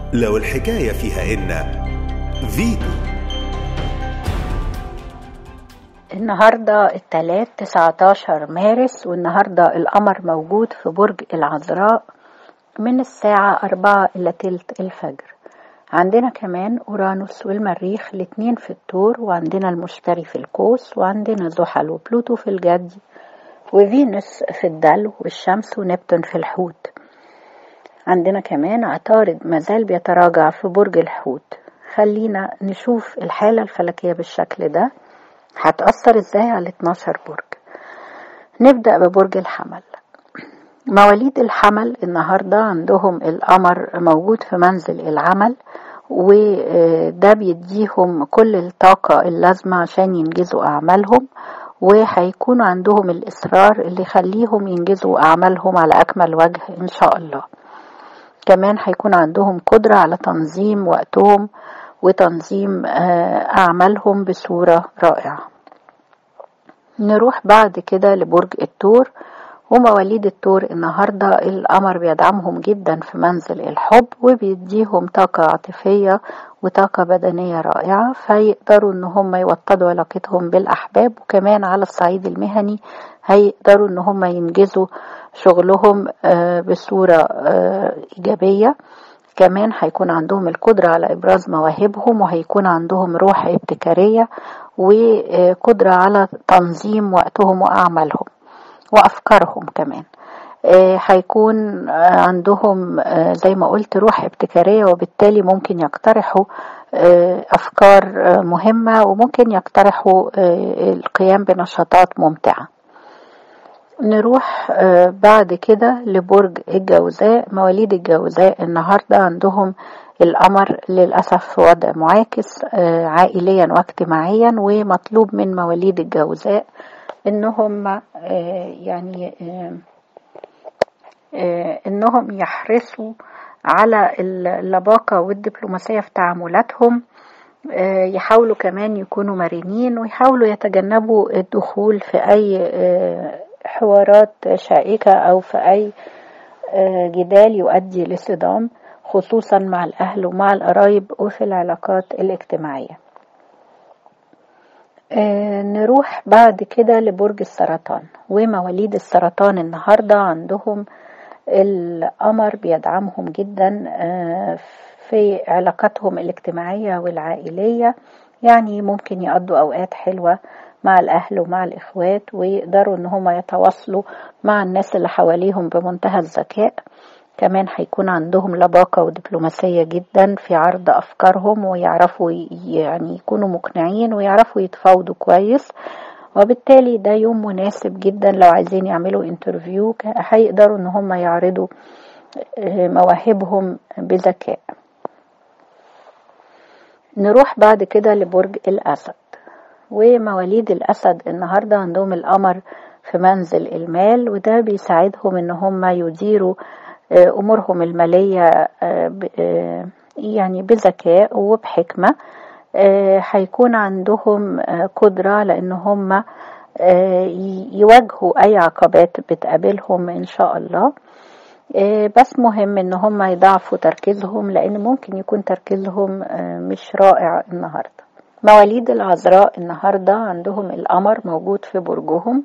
لو الحكاية فيها إن فيتو النهاردة التلات 19 مارس والنهاردة القمر موجود في برج العذراء من الساعة أربعة إلى تلت الفجر عندنا كمان أورانوس والمريخ الاتنين في التور وعندنا المشتري في القوس وعندنا زحل وبلوتو في الجدي وفينوس في الدلو والشمس ونبتون في الحوت عندنا كمان عطارد مازال بيتراجع في برج الحوت خلينا نشوف الحالة الفلكية بالشكل ده هتأثر ازاي على 12 برج نبدأ ببرج الحمل مواليد الحمل النهاردة عندهم القمر موجود في منزل العمل وده بيديهم كل الطاقة اللازمة عشان ينجزوا أعمالهم وهيكون عندهم الإصرار اللي يخليهم ينجزوا أعمالهم على أكمل وجه إن شاء الله كمان هيكون عندهم قدرة على تنظيم وقتهم وتنظيم أعمالهم بصورة رائعة نروح بعد كده لبرج الثور ومواليد الثور النهاردة القمر بيدعمهم جدا في منزل الحب وبيديهم طاقة عاطفية وطاقة بدنية رائعة فيقدروا ان هم يوطدوا علاقتهم بالأحباب وكمان على الصعيد المهني هيقدروا ان هم ينجزوا شغلهم بصورة إيجابية كمان هيكون عندهم القدرة على إبراز مواهبهم وهيكون عندهم روح ابتكارية وقدرة على تنظيم وقتهم وأعمالهم وأفكارهم كمان هيكون عندهم زي ما قلت روح ابتكارية وبالتالي ممكن يقترحوا أفكار مهمة وممكن يقترحوا القيام بنشاطات ممتعة نروح بعد كده لبرج الجوزاء مواليد الجوزاء النهاردة عندهم القمر للأسف في وضع معاكس عائليا واجتماعيا ومطلوب من مواليد الجوزاء إنهم يعني إنهم يحرصوا على اللباقة والدبلوماسية في تعاملاتهم يحاولوا كمان يكونوا مرنين ويحاولوا يتجنبوا الدخول في أي حوارات شائكة أو في أي جدال يؤدي لصدام خصوصا مع الأهل ومع القرايب وفي العلاقات الاجتماعية نروح بعد كده لبرج السرطان ومواليد السرطان النهاردة عندهم القمر بيدعمهم جدا في علاقاتهم الاجتماعية والعائلية يعني ممكن يقضوا أوقات حلوة مع الأهل ومع الإخوات ويقدروا إن هم يتواصلوا مع الناس اللي حواليهم بمنتهى الذكاء كمان هيكون عندهم لباقة ودبلوماسية جدا في عرض أفكارهم ويعرفوا يعني يكونوا مقنعين ويعرفوا يتفاوضوا كويس وبالتالي ده يوم مناسب جدا لو عايزين يعملوا انترفيو هيقدروا ان هم يعرضوا مواهبهم بذكاء نروح بعد كده لبرج الأسد ومواليد الأسد النهاردة عندهم القمر في منزل المال وده بيساعدهم ان هم يديروا أمورهم المالية يعني بذكاء وبحكمة هيكون عندهم قدرة على ان هم يواجهوا اي عقبات بتقابلهم ان شاء الله بس مهم ان هم يضعفوا تركيزهم لان ممكن يكون تركيزهم مش رائع النهارده مواليد العذراء النهارده عندهم القمر موجود في برجهم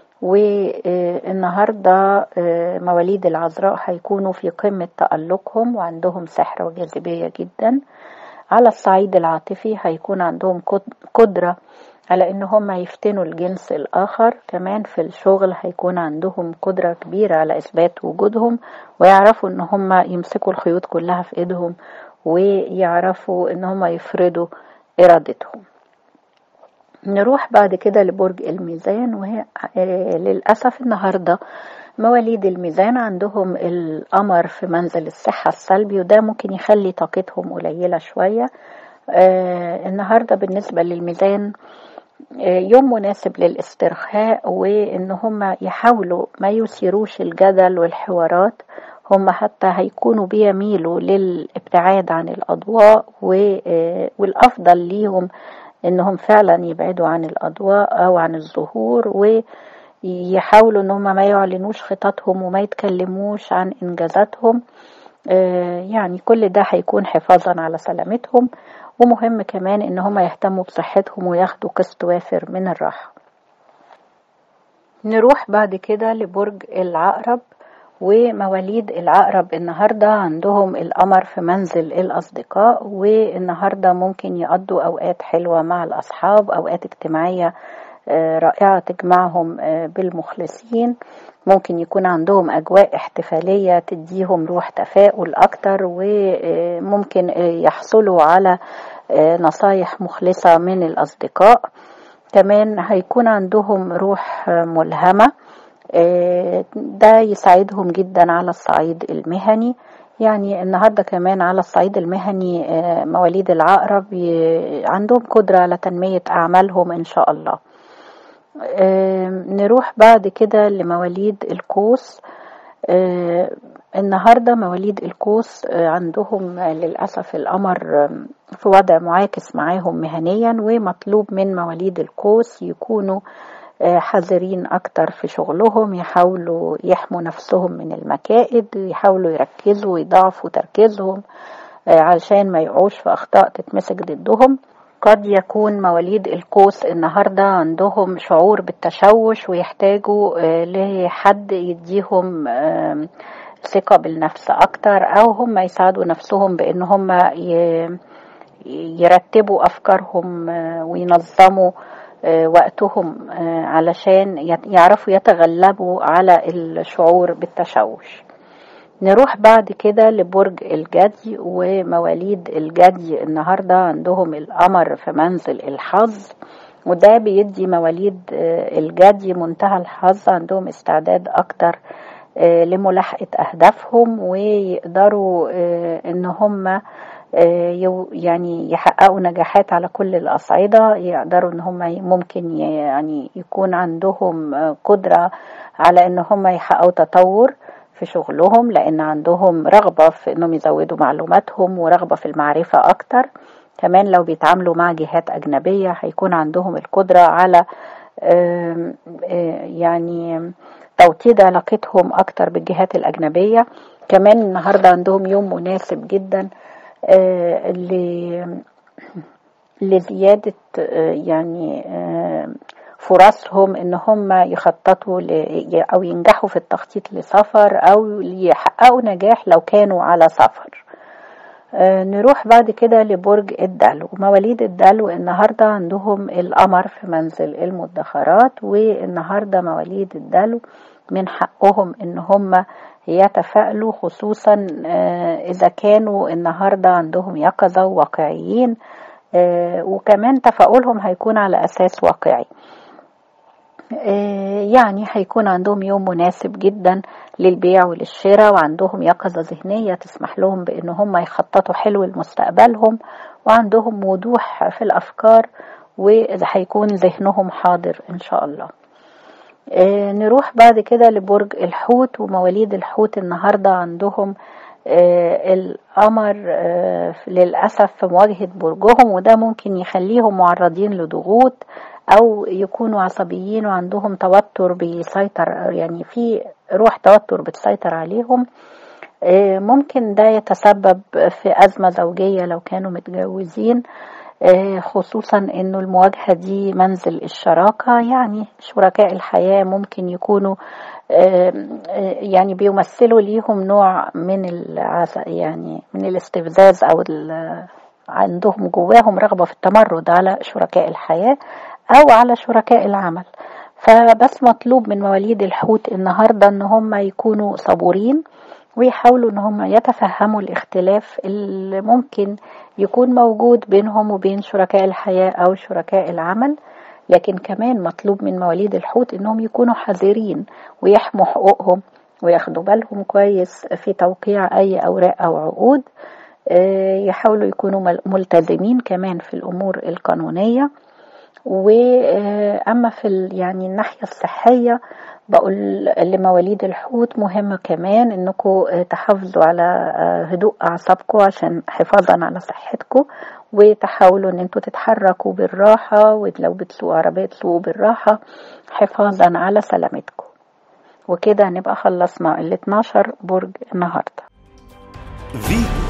والنهارده مواليد العذراء هيكونوا في قمة تألقهم وعندهم سحر وجاذبية جدا على الصعيد العاطفي هيكون عندهم قدرة على ان هم يفتنوا الجنس الاخر كمان في الشغل هيكون عندهم قدرة كبيرة على اثبات وجودهم ويعرفوا ان هم يمسكوا الخيوط كلها في ايدهم ويعرفوا ان هم يفرضوا ارادتهم نروح بعد كده لبرج الميزان وهي للأسف النهاردة مواليد الميزان عندهم القمر في منزل الصحة السلبي وده ممكن يخلي طاقتهم قليلة شوية النهاردة بالنسبة للميزان يوم مناسب للاسترخاء وان هم يحاولوا ما يثيروش الجدل والحوارات هم حتى هيكونوا بيميلوا للابتعاد عن الأضواء والأفضل ليهم إنهم فعلا يبعدوا عن الأضواء أو عن الظهور ويحاولوا إن هم ما يعلنوش خططهم وما يتكلموش عن إنجازاتهم يعني كل ده هيكون حفاظا على سلامتهم ومهم كمان ان هم يهتموا بصحتهم وياخدوا قسط وافر من الراحة نروح بعد كده لبرج العقرب ومواليد العقرب النهاردة عندهم القمر في منزل الأصدقاء والنهاردة ممكن يقضوا أوقات حلوة مع الأصحاب أوقات اجتماعية رائعة تجمعهم بالمخلصين ممكن يكون عندهم أجواء احتفالية تديهم روح تفاؤل أكتر وممكن يحصلوا على نصايح مخلصة من الأصدقاء كمان هيكون عندهم روح ملهمة ده يساعدهم جدا على الصعيد المهني يعني النهارده كمان على الصعيد المهني مواليد العقرب عندهم قدرة على تنمية أعمالهم إن شاء الله نروح بعد كده لمواليد القوس النهارده مواليد القوس عندهم للأسف القمر في وضع معاكس معاهم مهنيا ومطلوب من مواليد القوس يكونوا حذرين أكتر في شغلهم يحاولوا يحموا نفسهم من المكائد يحاولوا يركزوا ويضعفوا تركيزهم علشان ما يقعوش في أخطاء تتمسك ضدهم قد يكون مواليد القوس النهارده عندهم شعور بالتشوش ويحتاجوا لحد يديهم ثقة بالنفس أكتر أو هم يساعدوا نفسهم بأن هم يرتبوا أفكارهم وينظموا وقتهم علشان يعرفوا يتغلبوا على الشعور بالتشوش نروح بعد كده لبرج الجدي ومواليد الجدي النهارده عندهم القمر في منزل الحظ وده بيدي مواليد الجدي منتهى الحظ عندهم استعداد اكتر لملاحقة أهدافهم ويقدروا إن هم يعني يحققوا نجاحات على كل الأصعدة يقدروا إن هم ممكن يعني يكون عندهم قدرة على إن هم يحققوا تطور في شغلهم لأن عندهم رغبة في إنهم يزودوا معلوماتهم ورغبة في المعرفة أكتر كمان لو بيتعاملوا مع جهات أجنبية هيكون عندهم القدرة على يعني توطيد علاقتهم أكتر بالجهات الأجنبية كمان النهاردة عندهم يوم مناسب جدا لزيادة يعني فرصهم ان هم يخططوا او ينجحوا في التخطيط لسفر او يحققوا نجاح لو كانوا على سفر نروح بعد كده لبرج الدلو مواليد الدلو النهاردة عندهم القمر في منزل المدخرات والنهاردة مواليد الدلو من حقهم ان هم يتفائلوا خصوصا اذا كانوا النهاردة عندهم يقظة وواقعيين وكمان تفاؤلهم هيكون على اساس واقعي يعني هيكون عندهم يوم مناسب جدا للبيع وللشراء وعندهم يقظة ذهنية تسمح لهم بأن هم يخططوا حلو لمستقبلهم وعندهم وضوح في الأفكار وهيكون ذهنهم حاضر إن شاء الله نروح بعد كده لبرج الحوت ومواليد الحوت النهاردة عندهم القمر للأسف في مواجهة برجهم وده ممكن يخليهم معرضين لضغوط أو يكونوا عصبيين وعندهم توتر بيسيطر يعني في روح توتر بتسيطر عليهم ممكن ده يتسبب في أزمة زوجية لو كانوا متجوزين خصوصا انه المواجهة دي منزل الشراكة يعني شركاء الحياة ممكن يكونوا يعني بيمثلوا ليهم نوع من يعني من الاستفزاز او عندهم جواهم رغبة في التمرد على شركاء الحياة او على شركاء العمل فبس مطلوب من مواليد الحوت النهاردة ان هم يكونوا صبورين ويحاولوا ان هم يتفهموا الاختلاف اللي ممكن يكون موجود بينهم وبين شركاء الحياة او شركاء العمل لكن كمان مطلوب من مواليد الحوت انهم يكونوا حذرين ويحموا حقوقهم وياخدوا بالهم كويس في توقيع اي اوراق او عقود يحاولوا يكونوا ملتزمين كمان في الامور القانونيه واما في يعني الناحيه الصحيه بقول لمواليد الحوت مهم كمان انكم تحافظوا على هدوء اعصابكم عشان حفاظا على صحتكم وتحاولوا ان انتوا تتحركوا بالراحه ولو بتسوقوا عربيه تسوقوا بالراحه حفاظا على سلامتكم وكده نبقى خلصنا ال 12 برج النهارده فيتو